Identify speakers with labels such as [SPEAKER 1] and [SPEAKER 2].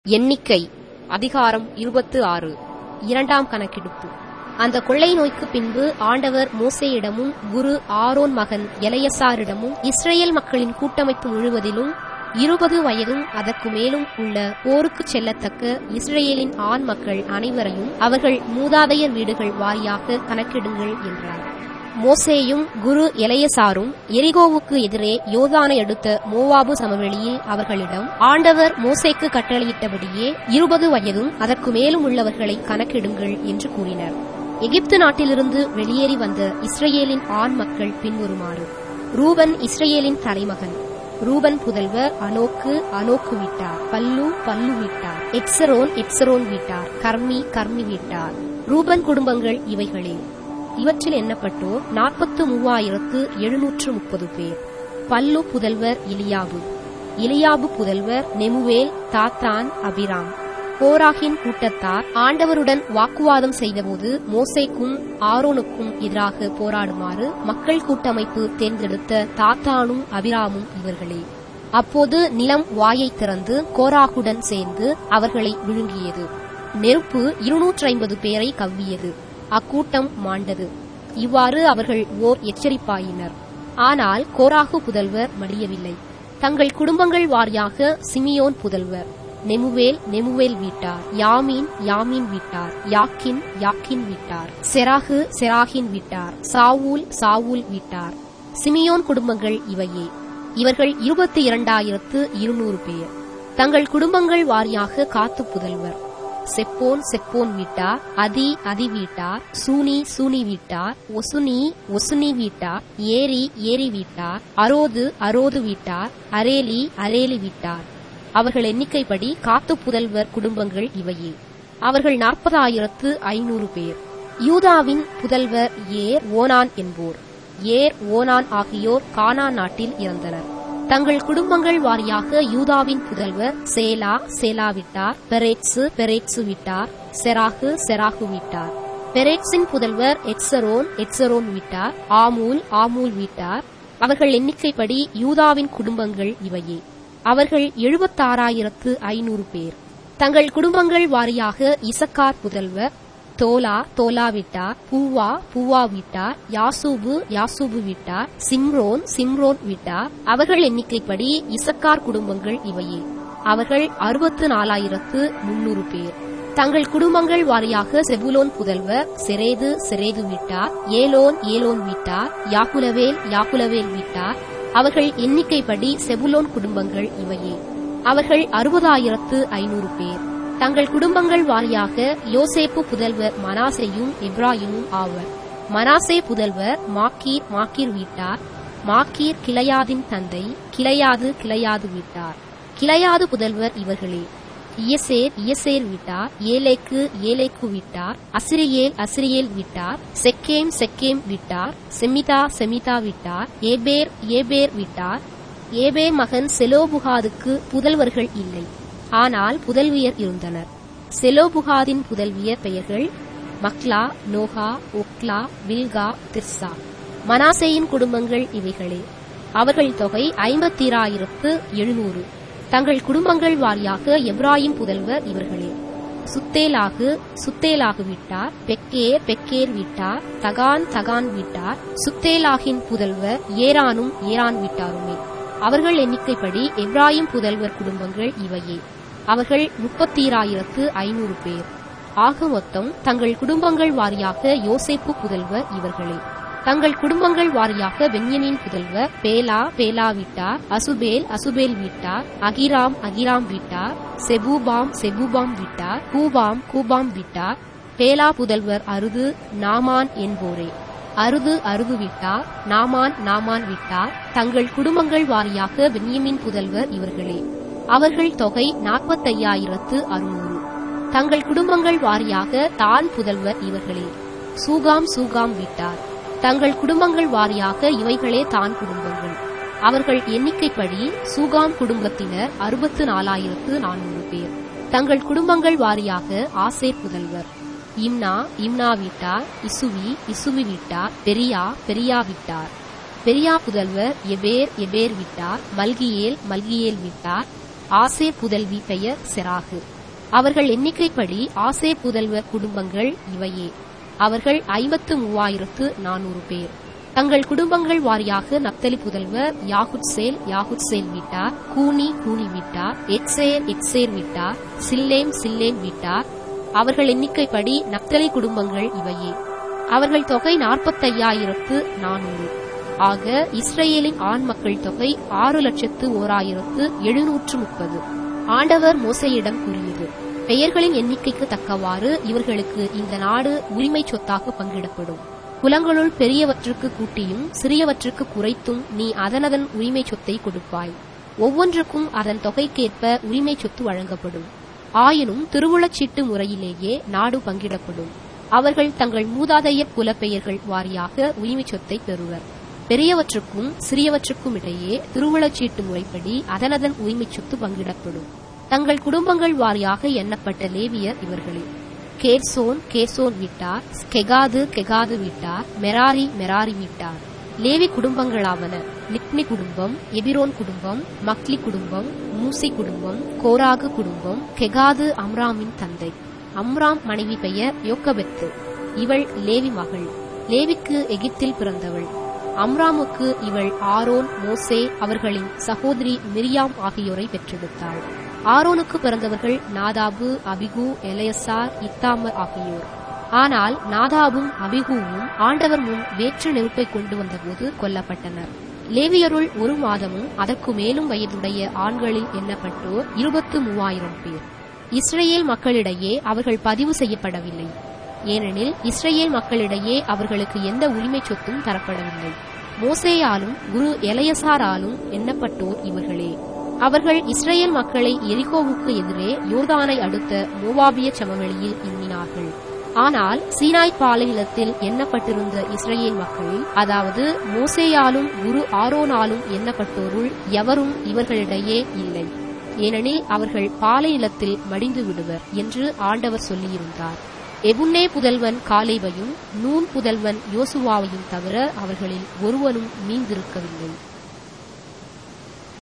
[SPEAKER 1] எண்ணிக்கை அதிகாரம் இருபத்து ஆறு இரண்டாம் கணக்கெடுப்பு அந்த கொள்ளை நோய்க்கு பின்பு ஆண்டவர் மோசேயிடமும் குரு ஆரோன் மகன் எலையசாரிடமும் இஸ்ரேல் மக்களின் கூட்டமைப்பு முழுவதிலும் இருபது வயதும் அதற்கு மேலும் உள்ள போருக்குச் செல்லத்தக்க இஸ்ரேலின் ஆண் மக்கள் அனைவரையும் அவர்கள் மூதாதையர் வீடுகள் வாரியாக கணக்கெடுங்கள் என்றார் மோசேயும் குரு எலையசாரும் எரிகோவுக்கு எதிரே யோதானை அடுத்த மோவாபு சமவெளியில் அவர்களிடம் ஆண்டவர் மோசேக்கு கட்டளையிட்டபடியே இருபது வயதும் அதற்கு மேலும் உள்ளவர்களை கணக்கெடுங்கள் என்று கூறினர் எகிப்து நாட்டிலிருந்து வெளியேறி வந்த இஸ்ரேலின் ஆண் மக்கள் பின்வருமாறு ரூபன் இஸ்ரேலின் தலைமகன் ரூபன் புதல்வர் அனோக்கு அனோக்கு வீட்டார் பல்லு பல்லு வீட்டார் எட்சரோன் எட்சரோன் வீட்டார் கர்மி கர்மி வீட்டார் ரூபன் குடும்பங்கள் இவைகளே இவற்றில் எண்ணப்பட்டோர் நாற்பத்து மூவாயிரத்து எழுநூற்று முப்பது பேர் பல்லு புதல்வர் இலியாபு இலியாபு புதல்வர் நெமுவேல் தாத்தான் அபிராம் கோராகின் கூட்டத்தார் ஆண்டவருடன் வாக்குவாதம் செய்தபோது மோசேக்கும் ஆரோனுக்கும் எதிராக போராடுமாறு மக்கள் கூட்டமைப்பு தேர்ந்தெடுத்த தாத்தானும் அபிராமும் இவர்களே அப்போது நிலம் வாயை திறந்து கோராகுடன் சேர்ந்து அவர்களை விழுங்கியது நெருப்பு இருநூற்றி ஐம்பது பேரை கவ்வியது அக்கூட்டம் மாண்டது இவ்வாறு அவர்கள் ஓர் எச்சரிப்பாயினர் ஆனால் கோராகு புதல்வர் மடியவில்லை தங்கள் குடும்பங்கள் வாரியாக சிமியோன் புதல்வர் நெமுவேல் நெமுவேல் வீட்டார் யாமீன் யாமீன் வீட்டார் யாக்கின் யாக்கின் வீட்டார் செராகு செராகின் வீட்டார் சாவூல் சாவூல் வீட்டார் சிமியோன் குடும்பங்கள் இவையே இவர்கள் இருபத்தி இரண்டாயிரத்து இருநூறு பேர் தங்கள் குடும்பங்கள் வாரியாக காத்து புதல்வர் செப்போன் செப்போன் வீட்டார் அதி அதி வீட்டார் சூனி சூனி வீட்டார் ஒசுனி ஒசுனி வீட்டார் ஏரி ஏரி வீட்டார் அரோது அரோது வீட்டார் அரேலி அரேலி வீட்டார் அவர்கள் எண்ணிக்கைப்படி காத்து புதல்வர் குடும்பங்கள் இவையே அவர்கள் நாற்பதாயிரத்து ஐநூறு பேர் யூதாவின் புதல்வர் ஏர் ஓனான் என்போர் ஏர் ஓனான் ஆகியோர் கானான் நாட்டில் இறந்தனர் தங்கள் குடும்பங்கள் வாரியாக யூதாவின் புதல்வர் சேலா சேலா விட்டார் பெரேட்சு பெரேட்சு விட்டார் செராகு செராகு விட்டார் பெரேட்ஸின் புதல்வர் எட்சரோன் எட்சரோன் விட்டார் ஆமூல் ஆமூல் வீட்டார் அவர்கள் எண்ணிக்கைப்படி யூதாவின் குடும்பங்கள் இவையே அவர்கள் எழுபத்தாறாயிரத்து ஐநூறு பேர் தங்கள் குடும்பங்கள் வாரியாக இசக்கார் புதல்வர் தோலா தோலா விட்டார் பூவா பூவா விட்டார் யாசூபு யாசூபு விட்டார் சிம்ரோன் சிம்ரோன் விட்டார் அவர்கள் எண்ணிக்கைப்படி இசக்கார் குடும்பங்கள் இவையே அவர்கள் அறுபத்து நாலாயிரத்து முன்னூறு பேர் தங்கள் குடும்பங்கள் வாரியாக செபுலோன் புதல்வர் செரேது செரேது விட்டார் ஏலோன் ஏலோன் விட்டார் யாக்குலவேல் யாக்குலவேல் விட்டார் அவர்கள் எண்ணிக்கைப்படி செபுலோன் குடும்பங்கள் இவையே அவர்கள் அறுபதாயிரத்து ஐநூறு பேர் தங்கள் குடும்பங்கள் வாரியாக யோசேப்பு புதல்வர் மனாசையும் இப்ராஹிமும் ஆவர் மனாசே புதல்வர் மாக்கீர் மாக்கீர் வீட்டார் மாக்கீர் கிளையாதின் தந்தை கிளையாது கிளையாது வீட்டார் கிளையாது புதல்வர் இவர்களே இயசேர் இயசேர் வீட்டார் ஏலேக்கு ஏலேக்கு வீட்டார் அசிரியேல் அசிரியேல் வீட்டார் செக்கேம் செக்கேம் வீட்டார் செமிதா செமிதா வீட்டார் ஏபேர் ஏபேர் வீட்டார் ஏபேர் மகன் செலோபுகாதுக்கு புதல்வர்கள் இல்லை ஆனால் புதல்வியர் இருந்தனர் செலோபுகாதின் புதல்வியர் பெயர்கள் மக்லா நோகா ஒக்லா வில்கா திர்சா மனாசேயின் குடும்பங்கள் இவைகளே அவர்கள் தொகை ஐம்பத்தீராயிரத்து எழுநூறு தங்கள் குடும்பங்கள் வாரியாக எப்ராஹிம் புதல்வர் இவர்களே சுத்தேலாகு சுத்தேலாகு வீட்டார் பெக்கேர் பெக்கேர் வீட்டார் தகான் தகான் வீட்டார் சுத்தேலாகின் புதல்வர் ஏரானும் ஏரான் வீட்டாருமே அவர்கள் எண்ணிக்கைப்படி எப்ராஹிம் புதல்வர் குடும்பங்கள் இவையே அவர்கள் முப்பத்தீராயிரத்து ஐநூறு பேர் ஆக மொத்தம் தங்கள் குடும்பங்கள் வாரியாக யோசேப்பு புதல்வர் இவர்களே தங்கள் குடும்பங்கள் வாரியாக பென்யமின் புதல்வர் பேலா பேலா வீட்டார் அசுபேல் அசுபேல் வீட்டார் அகிராம் அகிராம் வீட்டார் செபூபாம் செபூபாம் வீட்டார் கூபாம் கூபாம் வீட்டார் பேலா புதல்வர் அருது நாமான் என்போரே அருது அருது விட்டார் நாமான் நாமான் விட்டார் தங்கள் குடும்பங்கள் வாரியாக பென்யமின் புதல்வர் இவர்களே அவர்கள் தொகை நாற்பத்தையாயிரத்து அறுநூறு தங்கள் குடும்பங்கள் வாரியாக தான் புதல்வர் இவர்களே சூகாம் சூகாம் விட்டார் தங்கள் குடும்பங்கள் வாரியாக இவைகளே தான் குடும்பங்கள் அவர்கள் எண்ணிக்கைப்படி சூகாம் குடும்பத்தினர் அறுபத்து நாலாயிரத்து நானூறு பேர் தங்கள் குடும்பங்கள் வாரியாக ஆசேர் புதல்வர் இம்னா இம்னா வீட்டார் இசுவி இசுவி வீட்டார் பெரியா பெரியா வீட்டார் பெரியா புதல்வர் எபேர் எபேர் வீட்டார் மல்கியேல் மல்கியேல் வீட்டார் ஆசேர் புதல்வி பெயர் செராகு அவர்கள் எண்ணிக்கைப்படி ஆசேர் புதல்வர் குடும்பங்கள் இவையே அவர்கள் ஐம்பத்து மூவாயிரத்து நானூறு பேர் தங்கள் குடும்பங்கள் வாரியாக நப்தலி புதல்வர் யாகுட்சேல் யாகுட்சேல் வீட்டார் கூனி கூனி வீட்டார் எக்ஸேர் எக்ஸேர் வீட்டார் சில்லேம் சில்லேம் வீட்டார் அவர்கள் எண்ணிக்கைப்படி நப்தலி குடும்பங்கள் இவையே அவர்கள் தொகை நாற்பத்தையாயிரத்து நானூறு ஆக இஸ்ரேலின் ஆண் மக்கள் தொகை ஆறு லட்சத்து ஓராயிரத்து எழுநூற்று முப்பது ஆண்டவர் மோசையிடம் கூறியது பெயர்களின் எண்ணிக்கைக்கு தக்கவாறு இவர்களுக்கு இந்த நாடு உரிமை சொத்தாக பங்கிடப்படும் குலங்களுள் பெரியவற்றுக்கு கூட்டியும் சிறியவற்றுக்கு குறைத்தும் நீ அதனதன் உரிமை சொத்தை கொடுப்பாய் ஒவ்வொன்றுக்கும் அதன் தொகைக்கேற்ப உரிமை சொத்து வழங்கப்படும் ஆயினும் திருவுளச்சீட்டு முறையிலேயே நாடு பங்கிடப்படும் அவர்கள் தங்கள் மூதாதையர் குலப்பெயர்கள் வாரியாக உரிமை சொத்தை பெறுவர் பெரியவற்றுக்கும் சிறியவற்றுக்கும் இடையே திருவுளச்சீட்டு முறைப்படி அதனதன் உரிமை சொத்து பங்கிடப்படும் தங்கள் குடும்பங்கள் வாரியாக எண்ணப்பட்ட லேவியர் இவர்களே கேர்சோன் கேர்சோன் வீட்டார் கெகாது கெகாது வீட்டார் மெராரி மெராரி வீட்டார் லேவி குடும்பங்களாவன லிப்னி குடும்பம் எபிரோன் குடும்பம் மக்லி குடும்பம் மூசி குடும்பம் கோராகு குடும்பம் கெகாது அம்ராமின் தந்தை அம்ராம் மனைவி பெயர் யோக்கபெத்து இவள் லேவி மகள் லேவிக்கு எகிப்தில் பிறந்தவள் அம்ராமுக்கு இவள் ஆரோன் மோசே அவர்களின் சகோதரி மிரியாம் ஆகியோரை பெற்றெடுத்தாள் ஆரோனுக்கு பிறந்தவர்கள் நாதாபு அபிகு எலையசார் இத்தாமர் ஆகியோர் ஆனால் நாதாபும் அபிகுவும் ஆண்டவர் முன் வேற்று நெருப்பை கொண்டு வந்தபோது கொல்லப்பட்டனர் லேவியருள் ஒரு மாதமும் அதற்கு மேலும் வயதுடைய ஆண்களில் எண்ணப்பட்டோர் இருபத்து மூவாயிரம் பேர் இஸ்ரேல் மக்களிடையே அவர்கள் பதிவு செய்யப்படவில்லை ஏனெனில் இஸ்ரேல் மக்களிடையே அவர்களுக்கு எந்த உரிமை சொத்தும் தரப்படவில்லை மோசேயாலும் குரு எலையசாராலும் எண்ணப்பட்டோர் இவர்களே அவர்கள் இஸ்ரேல் மக்களை எரிகோவுக்கு எதிரே யோர்தானை அடுத்த மோவாபிய சமவெளியில் எண்ணினார்கள் ஆனால் சீனாய் பாலைநிலத்தில் எண்ணப்பட்டிருந்த இஸ்ரேல் மக்களில் அதாவது மோசேயாலும் குரு ஆரோனாலும் எண்ணப்பட்டோருள் எவரும் இவர்களிடையே இல்லை ஏனெனில் அவர்கள் பாலைநிலத்தில் மடிந்து விடுவர் என்று ஆண்டவர் சொல்லியிருந்தார் எபுன்னே புதல்வன் காலேவையும் நூன் புதல்வன் யோசுவாவையும் தவிர அவர்களில் ஒருவனும் மீந்திருக்கவில்லை